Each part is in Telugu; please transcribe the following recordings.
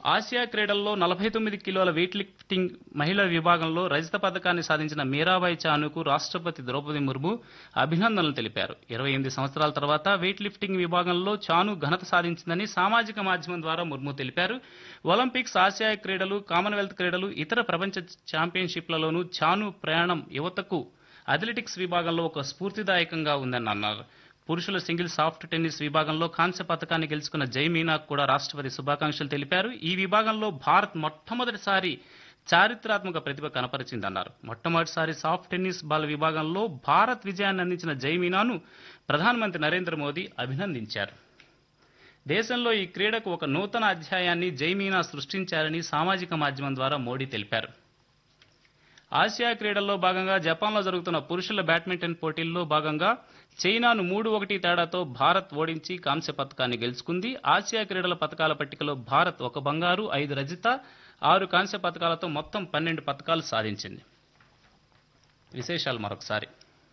ఆసియా క్రీడల్లో నలభై తొమ్మిది కిలోల వెయిట్ లిఫ్టింగ్ మహిళల విభాగంలో రజత పథకాన్ని సాధించిన మీరాబాయి చానుకు రాష్ట్రపతి ద్రౌపది ముర్ము అభినందనలు తెలిపారు ఇరవై ఎనిమిది సంవత్సరాల తర్వాత వెయిట్ లిఫ్టింగ్ విభాగంలో చాను ఘనత సాధించిందని సామాజిక మాధ్యమం ద్వారా ముర్ము తెలిపారు ఒలింపిక్స్ ఆసియా క్రీడలు కామన్వెల్త్ క్రీడలు ఇతర ప్రపంచ ఛాంపియన్షిప్లలోనూ చాను ప్రయాణం యువతకు అథ్లెటిక్స్ విభాగంలో ఒక స్ఫూర్తిదాయకంగా ఉందని అన్నారు పురుషుల సింగిల్ సాఫ్ట్ టెన్నిస్ విభాగంలో కాంస్య పథకాన్ని గెలుచుకున్న జై మీనాకు కూడా రాష్ట్రపతి శుభాకాంక్షలు తెలిపారు ఈ విభాగంలో భారత్ మొట్టమొదటిసారి చారిత్రాత్మక ప్రతిభ కనపరిచిందన్నారు మొట్టమొదటిసారి సాఫ్ట్ టెన్నిస్ బాల్ విభాగంలో భారత్ విజయాన్ని అందించిన జై మీనాను ప్రధానమంత్రి నరేంద్ర మోదీ అభినందించారు దేశంలో ఈ క్రీడకు ఒక నూతన అధ్యాయాన్ని జైమీనా సృష్టించారని సామాజిక మాధ్యమం ద్వారా మోడీ తెలిపారు ఆసియా క్రీడల్లో భాగంగా జపాన్లో జరుగుతున్న పురుషుల బ్యాడ్మింటన్ పోటీల్లో భాగంగా చైనాను మూడు ఒకటి తేడాతో భారత్ ఓడించి కాంస్య పథకాన్ని గెలుచుకుంది ఆసియా క్రీడల పథకాల పట్టికలో భారత్ ఒక బంగారు ఐదు రజిత ఆరు కాంస్య పథకాలతో మొత్తం పన్నెండు పథకాలు సాధించింది విశేషాలు మరొకసారి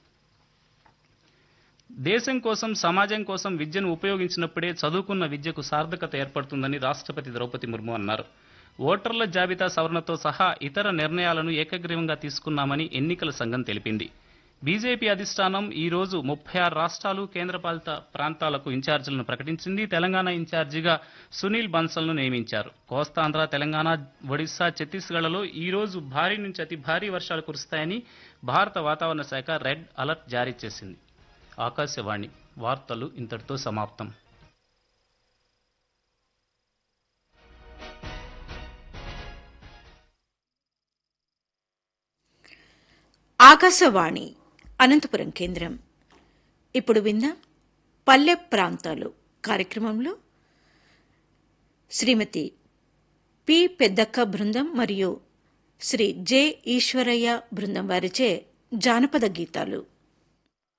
దేశం కోసం సమాజం కోసం విద్యను ఉపయోగించినప్పుడే చదువుకున్న విద్యకు సార్థకత ఏర్పడుతుందని రాష్ట్రపతి ద్రౌపది ముర్ము అన్నారు ఓటర్ల జాబితా సవరణతో సహా ఇతర నిర్ణయాలను ఏకగ్రీవంగా తీసుకున్నామని ఎన్నికల సంఘం తెలిపింది బీజేపీ అధిష్టానం ఈ రోజు ముప్పై ఆరు రాష్ట్రాలు కేంద్రపాలిత ప్రాంతాలకు ఇన్ఛార్జీలను ప్రకటించింది తెలంగాణ ఇన్ఛార్జిగా సునీల్ బన్సల్ను నియమించారు కోస్తాంధ్ర తెలంగాణ ఒడిశా ఛత్తీస్గఢ్లలో ఈ రోజు భారీ నుంచి అతి భారీ వర్షాలు కురుస్తాయని భారత వాతావరణ శాఖ రెడ్ అలర్ట్ జారీ చేసింది ఆకాశవాణి వార్తలు ఇంతటితో సమాప్తం ఆకాశవాణి అనంతపురం కేంద్రం ఇప్పుడు విందాం పల్లె ప్రాంతాలు కార్యక్రమంలో శ్రీమతి పి పెద్దక్క బృందం మరియు శ్రీ జె ఈశ్వరయ్య బృందం వారిచే జానపద గీతాలు